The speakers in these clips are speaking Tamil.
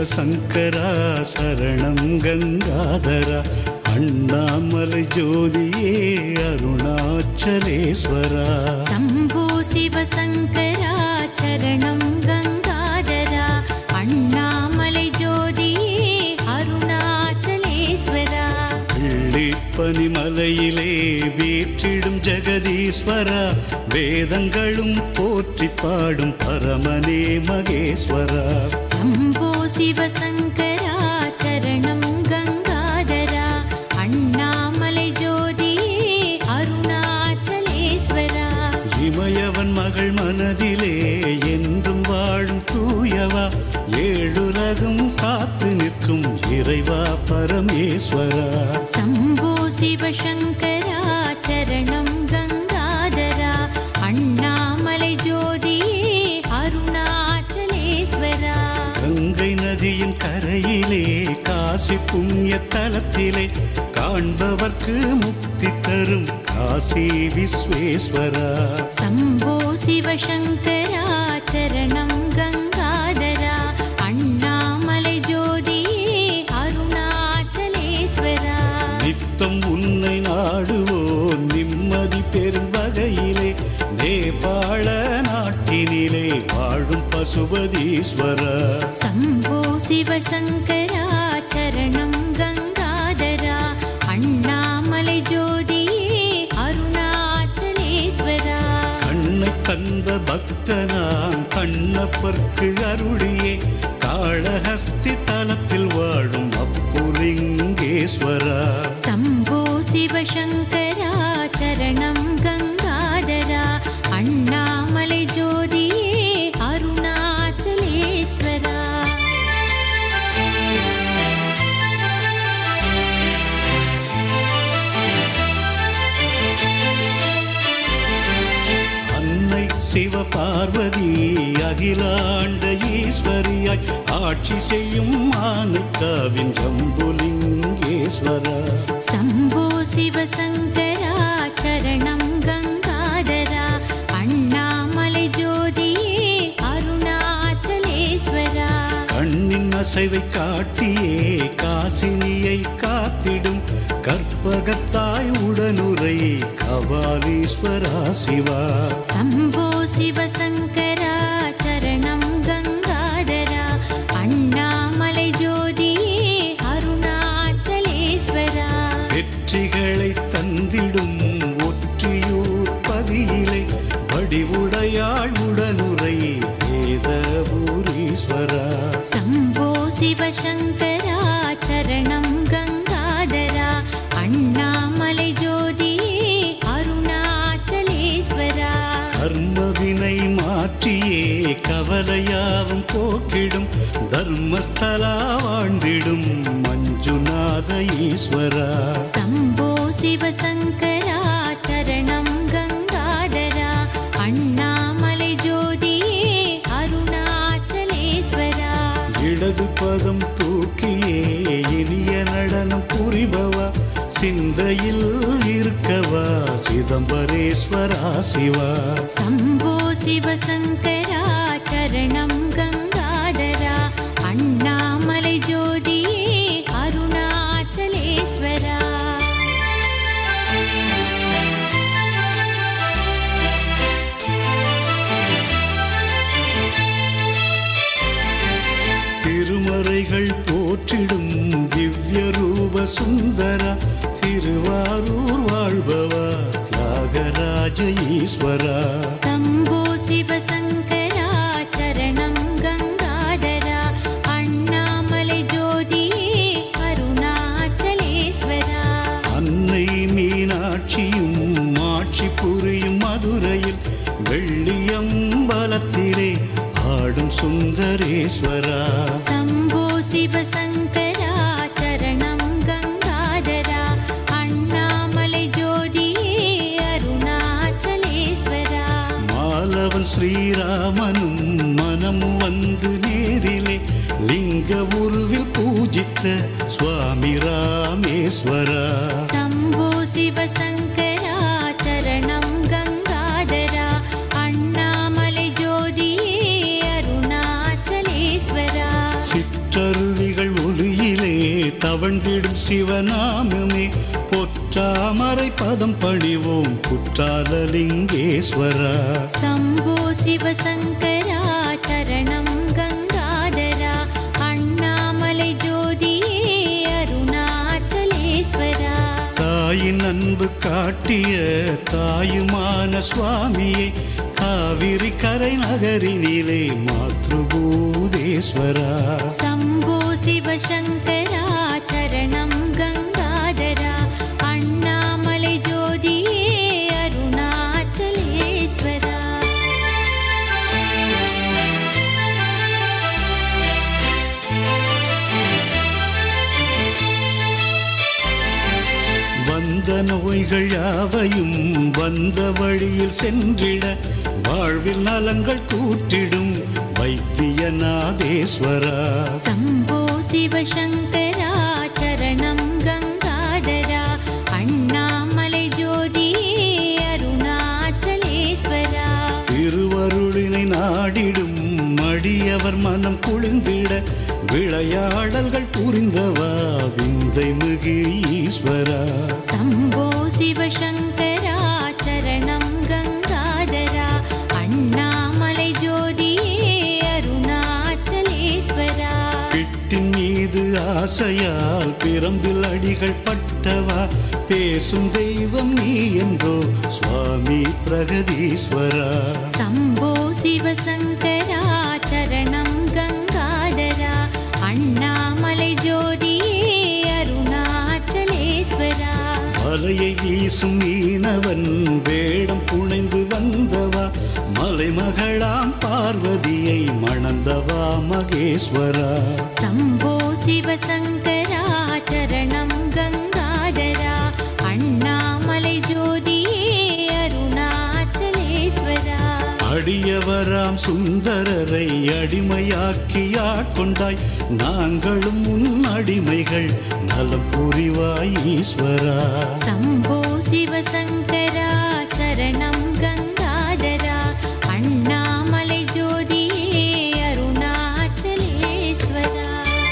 சிவசங்கரா சரணம் கங்காதரா அண்ணாமலை ஜோதியே அருணாச்சலேஸ்வரா शम्भो शिवशङ्करा चरणं गङ्गाधरा अण्णामलै ज्योतिये अरुणाचलेश्वरा பனிமலையிலே வீற்றிடும் ஜெகதீஸ்வரா வேதங்களும் போற்றி பாடும் பரமனே மகேஸ்வரா शम्भो शिवशङ्करा चरणं गङ्गाधरा अण्णामलै ज्योतिये अरुणाचलेश्वरा இமயவன் மகள் மனதிலே என்றும் வாழும் தூயவா ஏழுலகும் காத்து நிற்கும் இறைவா பரமேஸ்வரா शम्भो शिवशङ्करा चरणं गङ्गाधरा अण्णामलै ज्योतिये अरुणाचलेश्वरा கங்கை நதியின் கரையிலே காசி புண்ணிய தலத்திலே காண்பவர்க்கு முக்தி தரும் காசி விஸ்வேஸ்வரா शम्भो शिवशङ्करा चरणं गङ्गाधरा अण्णामलै ज्योतिये अरुणाचलेश्वरा நித்தம் உன்னை நாடுவோம் நிம்மதி பெறும் வகையிலே நேபாள நாட்டினிலே வாழும் பசுபதீஸ்வரா शम्भो शिवशङ्करा चरणं गङ्गाधरा अण्णामलै ज्योतिये अरुणाचलेश्वरा கண்ணை தந்த பக்தனாம் கண்ணப்பர்க்கு அருளியே காளஹஸ்தி தலத்தில் வாழும் அப்புலிங்கேஸ்வரா शम्भो शिवशङ्करा चरणं गङ्गाधरा अण्णामलै ज्योतिये अरुणाचलेश्वरा அன்னை சிவபார்வதி அகிலாண்ட ஈஸ்வரியாய் ஆட்சி செய்யும் மானுக்காவின் ஜம்புலிங்கேஸ்வரா शम्भो शिवशङ्करा चरणं गङ्गाधरा अण्णामलै ज्योतिये अरुणाचलेश्वरा கண்ணின் அசைவை காட்டியே காசினியை காத்திடும் கற்பகத்தாய் உடனுரை கபாலீஸ்வரா சிவா शम्भो शिवशङ्करा चरणं गङ्गाधरा अण्णामलै ज्योतिये अरुणाचलेश्वरा வெற்றிகளை தந்திடும் ஒற்றியூர் பதியிலே வடிவுடையாள் உடனுரை வேதபூரீஸ்வரா शम्भो शिवशङ्करा चरणं गङ्गाधरा अण्णामलै ज्योतिये अरुणाचलेश्वरा கர்மவினை மாற்றியே கவலையாவும் போக்கிடும் தர்மஸ்தலா வாழ்ந்திடும் மஞ்சுநாத ஈஸ்வரா शम्भो शिवशङ्करा चरणं गङ्गाधरा अण्णामलै ज्योतिये अरुणाचलेश्वरा இடது பதம் தூக்கியே இனிய நடனம் புரிபவா சிந்தையில் இருக்கவா சிதம்பரேஸ்வரா சிவா शम्भो शिवशङ्करा चरणं गङ्गाधरा अण्णामलै ज्योतिये अरुणाचलेश्वरा திருமறைகள் போற்றிடும் திவ்ய ரூப சுந்தரா திருவாரூர் வாழ்பவா தியாகராஜ ஈஸ்வரா शम्भो शिवशङ्करा चरणं गङ्गाधरा अण्णामलै ज्योतिये अरुणाचलेश्वरा அன்னை மீனாட்சியும் ஆட்சி புரியும் மதுரையில் வெள்ளியம்பலத்திலே ஆடும் சுந்தரேஸ்வரா शम्भो शिवशङ्करा चरणं गङ्गाधरा अण्णामलै ज्योतिये अरुणाचलेश्वरा மாலவன் ஸ்ரீராமனும் மனம் வந்து நேரிலே லிங்க உருவில் பூஜித்த சுவாமி ராமேஸ்வரா शम्भो शिवशङ्करा चरणं गङ्गाधरा अण्णामलै ज्योतिये अरुणाचलेश्वरा சிற்றரு சிவநாமமே பொற்றாமரை பதம் பணிவோம் குற்றாலலிங்கேஸ்வரா சம்போ சிவசங்கரா சரணம் கங்காதரா அண்ணாமலை ஜோதியே அருணாச்சலேஸ்வரா தாயின் அன்பு காட்டிய தாயுமான சுவாமியே காவிரி கரை நகரினிலே மாத்ருபூதேஸ்வரா சம்போ சிவசங்கரா சரணம் கங்காதரா அண்ணாமலை ஜோதியே அருணாச்சலேஸ்வரா வந்த நோய்கள் யாவையும் வந்த வழியில் சென்றிட வாழ்வில் நலங்கள் கூற்றிடும் வைத்தியநாதேஸ்வரா சம்போ சிவசங்கரா சரணம் கங்காதரா அண்ணாமலை ஜோதியே அருணாச்சலேஸ்வரா திருவருளினை நாடிடும் மடியவர் மனம் குளிர்ந்திட விளையாடல்கள் புரிந்தவா விந்தை மிகு ஈஸ்வரா சம்போ சிவசங்கரா சரணம் கங்காதரா அண்ணாமலை ஜோதியே அருணாச்சலேஸ்வரா பிட்டின் மீது ஆசையால் பிரம்பில் அடிகள் பட்டவா பேசும் தெய்வம் நீ என்றோ சுவாமி பிரகதீஸ்வரா சம்போ சிவசங்கரா சரணம் கங்காதரா அண்ணாமலை ஜோதியே அருணாச்சலேஸ்வரா மலையை வீசும் மீனவன் வேடம் புனைந்து வந்தவா மலைமகளாம் பார்வதியை மணந்தவா மகேஸ்வரா சம்போ சிவசங்கரா சரணம் கங்காதரா அண்ணாமலை ஜோதியே அருணாச்சலேஸ்வரா அடியவராம் சுந்தரரை அடிமையாக்கி ஆட்கொண்டாய் நாங்களும் உன் அடிமைகள் நலம் புரிவாய் ஈஸ்வரா சம்போ சிவசங்கரா சரணம் கங்காதரா அண்ணாமலை ஜோதியே அருணாச்சலேஸ்வரா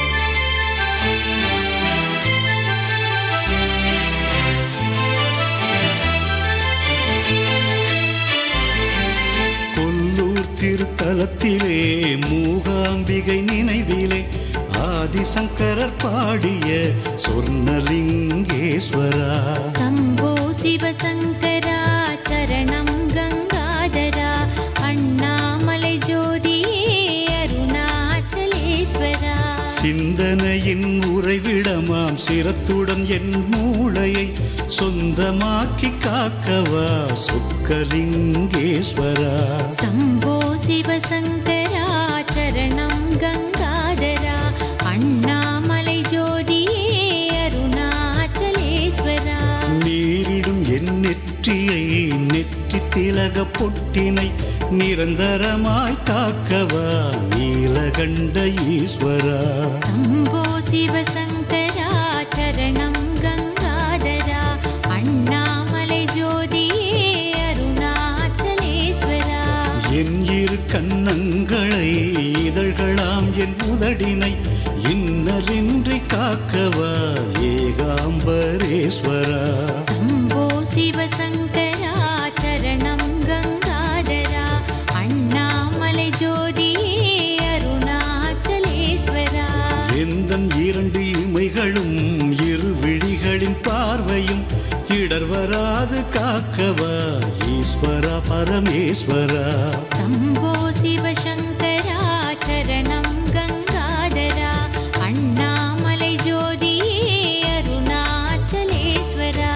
கொல்லூர் திருத்தலத்திலே மூகாம்பிகை நினைவிலே ஆதிசங்கரர் பாடிய சொர்ணலிங்கேஸ்வரா சம்போ சிவசங்கரா சரணம் கங்காதரா அண்ணாமலை ஜோதியே அருணாச்சலேஸ்வரா சிந்தனையின் உறைவிடமாம் சிரத்துடன் என் மூளையை சொந்தமாக்கி காக்கவா சொக்கலிங்கேஸ்வரா சம்போ சிவசங்கரா சரணம் கங்காதரா அண்ணாமலை ஜோதியே அருணாச்சலேஸ்வரா நீரிடும் என் நெற்றியை நெற்றி திலக பொட்டினை நிரந்தரமாய் காக்கவா நீலகண்ட ஈஸ்வரா சம்போ சிவசங்கரா சரணம் கங்காதரா அண்ணாமலை ஜோதியே அருணாச்சலேஸ்வரா என் இரு கண்ணங்களை இதழ்களாம் என் உதடினை இன்னலின்றி காக்கவா ஏகாம்பரேஸ்வரா சம்போ சிவசங்கரா சரணம் கங்காதரா அண்ணாமலை ஜோதியே அருணாச்சலேஸ்வரா எந்தன் இரண்டு இமைகளும் இரு விழிகளின் பார்வையும் இடர் வராது காக்கவா ஈஸ்வரா பரமேஸ்வரா சம்போ சிவசங்கரா சரணம் கங்காதரா அண்ணாமலை ஜோதியே அருணாச்சலேஸ்வரா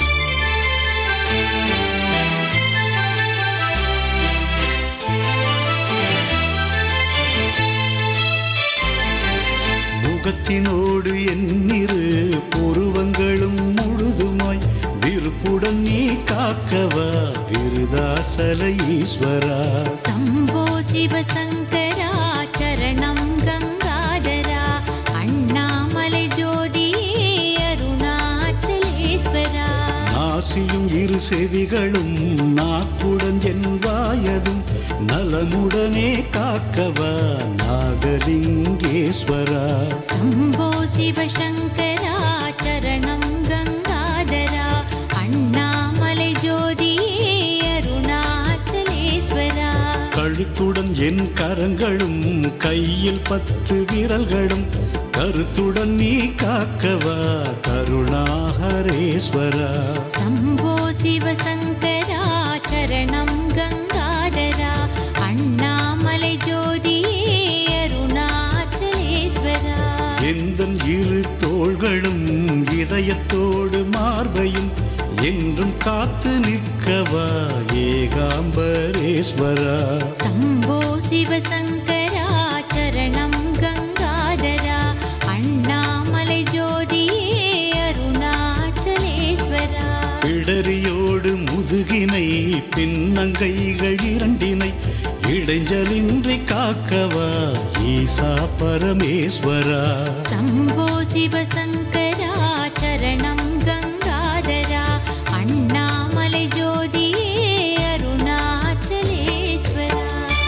முகத்தினோடு எண்ணிரு புருவங்களும் முழுதுமாய் விருப்புடன் நீ காக்கவா விருதாசல ஈஸ்வரா சம்போ சிவசங்கரா சரணம் கங்காதரா அண்ணாமலை ஜோதியே அருணாச்சலேஸ்வரா நாசியும் இரு செவிகளும் நாக்குடன் என் வாயதும் நலமுடனே காக்கவா நாகலிங்கேஸ்வரா शम्भो शिवशङ्करा चरणं गङ्गाधरा अण्णामलै ज्योतिये अरुणाचलेश्वरा கழுத்துடன் என் கரங்களும் கையில் பத்து விரல்களும் கருத்துடன் நீ காக்கவா கருணாகரேஸ்வரா शम्भो शिवशङ्करा चरणं गङ्गाधरा अण्णामलै ज्योतिये अरुणाचलेश्वरा எந்தன் இரு தோள்களும் இதயத்தோடு மார்பையும் என்றும் காத்து நிற்கவா ஏகாம்பரேஸ்வரா शम्भो शिवशङ्करा चरणं गङ्गाधरा अण्णामलै ज्योतिये अरुणाचलेश्वरा பிடரியோடு முதுகினை பின்னங்கைகள் இரண்டினை இடைஞ்சலின்றி காக்கவா ஈசா பரமேஸ்வரா शम्भो शिवशङ्करा चरणं गङ्गाधरा अण्णामलै ज्योतिये अरुणाचलेश्वरा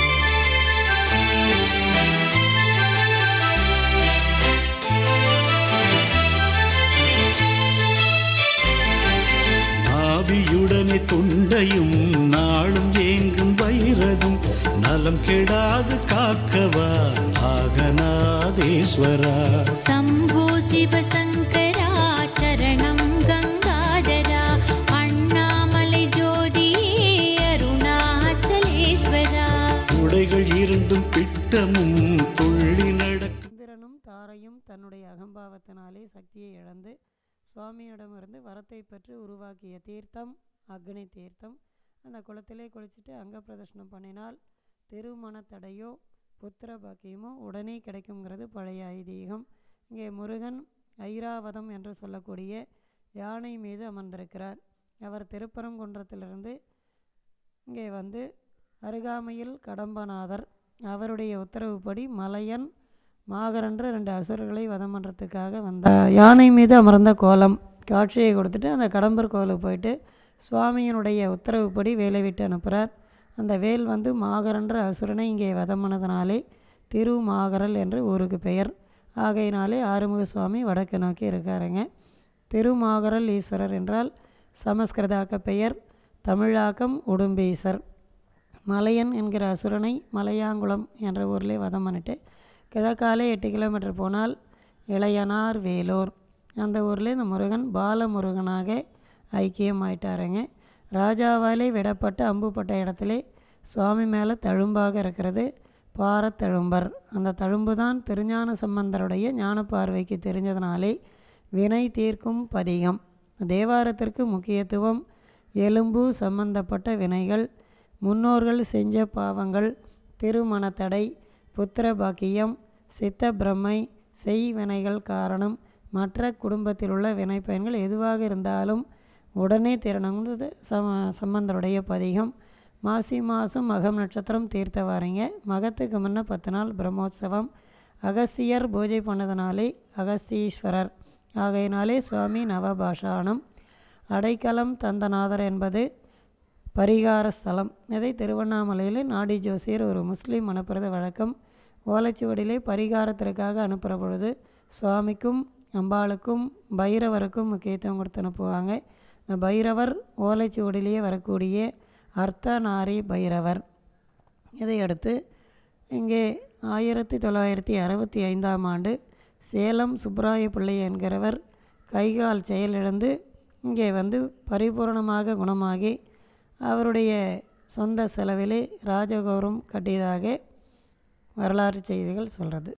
நாவியுடனே துண்டையும் நாளும் ஏங்கும் வைரதும் நலம் கெடாது காக்கவா நாகநாதேஸ்வரா शम्भो शिवशङ्करा चरणं गङ्गाधरा अण्णामलै ज्योतिये अरुणाचलेश्वरा உடைகள் இரண்டும் பிட்டமும் துள்ளி நடக்க இந்திரனும் தாரையும் தன்னுடைய அகம்பாவத்தினாலே சக்தியை இழந்து சுவாமியிடமிருந்து வரத்தை பெற்று உருவாக்கிய தீர்த்தம் அக்னி தீர்த்தம் அந்த குளத்திலே குளிச்சுட்டு அங்க பிரதர்ஷனம் பண்ணினால் திருமண தடையோ புத்திர பாக்கியமோ உடனே கிடைக்குங்கிறது பழைய ஐதீகம் இங்கே முருகன் ஐராவதம் என்று சொல்லக்கூடிய யானை மீது அமர்ந்திருக்கிறார் அவர் திருப்பரங்குன்றத்திலிருந்து இங்கே வந்து அருகாமையில் கடம்பநாதர் அவருடைய உத்தரவுப்படி மலையன் மாகரன்ற ரெண்டு அசுரர்களை வதம் பண்ணுறதுக்காக வந்தார் யானை மீது அமர்ந்த கோலம் காட்சியை கொடுத்துட்டு அந்த கடம்பர் கோவிலுக்கு போயிட்டு சுவாமியினுடைய உத்தரவுப்படி வேலை விட்டு அனுப்புகிறார் அந்த வேல் வந்து மாகரன்ற அசுரனை இங்கே வதம் பண்ணதுனாலே திருமாகரல் என்று ஊருக்கு பெயர் ஆகையினாலே ஆறுமுக சுவாமி வடக்கு நோக்கி இருக்காருங்க திருமாகரல் ஈஸ்வரர் என்றால் சமஸ்கிருதாக்க பெயர் தமிழாக்கம் உடும்பீசர் மலையன் என்கிற அசுரனை மலையாங்குளம் என்ற ஊரிலே வதம் பண்ணிட்டு கிழக்காலே எட்டு கிலோமீட்டர் போனால் இளையனார் வேலூர் அந்த ஊரில் இந்த முருகன் பாலமுருகனாக ஐக்கியம் ஆயிட்டாருங்க ராஜாவாலே விடப்பட்டு அம்புப்பட்ட இடத்திலே சுவாமி மேலே தழும்பாக இருக்கிறது பாரத்தழும்பர் அந்த தழும்பு தான் திருஞான சம்பந்தருடைய ஞான பார்வைக்கு தெரிஞ்சதுனாலே வினை தீர்க்கும் பதிகம் தேவாரத்திற்கு முக்கியத்துவம் எலும்பு சம்பந்தப்பட்ட வினைகள் முன்னோர்கள் செஞ்ச பாவங்கள் திருமணத்தடை புத்திர பாக்கியம் சித்த பிரம்மை செய் வினைகள் காரணம் மற்ற குடும்பத்தில் உள்ள வினை பயன்கள் எதுவாக இருந்தாலும் உடனே திறனங்கிறது சம சம்பந்தருடைய பதிகம் மாசி மாதம் மகம் நட்சத்திரம் தீர்த்த வாரீங்க மகத்துக்கு முன்ன பத்து நாள் பிரம்மோற்சவம் அகஸ்தியர் பூஜை பண்ணதுனாலே அகஸ்தீஸ்வரர் ஆகையினாலே சுவாமி நவபாஷானம் அடைக்கலம் தந்தநாதர் என்பது பரிகார ஸ்தலம் இதை திருவண்ணாமலையில் நாடி ஜோசியர் ஒரு முஸ்லீம் அனுப்புறது வழக்கம் ஓலைச்சுவடியிலே பரிகாரத்திற்காக அனுப்புகிற பொழுது சுவாமிக்கும் அம்பாளுக்கும் பைரவருக்கும் முக்கியத்துவம் கொடுத்து அனுப்புவாங்க இந்த பைரவர் ஓலைச்சுவடியிலேயே வரக்கூடிய அர்த்தநாரி பைரவர் இதையடுத்து இங்கே ஆயிரத்தி தொள்ளாயிரத்தி அறுபத்தி ஐந்தாம் ஆண்டு சேலம் சுப்ராய பிள்ளை என்கிறவர் கைகால் செயலிழந்து இங்கே வந்து பரிபூரணமாக குணமாகி அவருடைய சொந்த செலவிலே ராஜகோபுரம் கட்டியதாக வரலாற்று செய்திகள் சொல்கிறது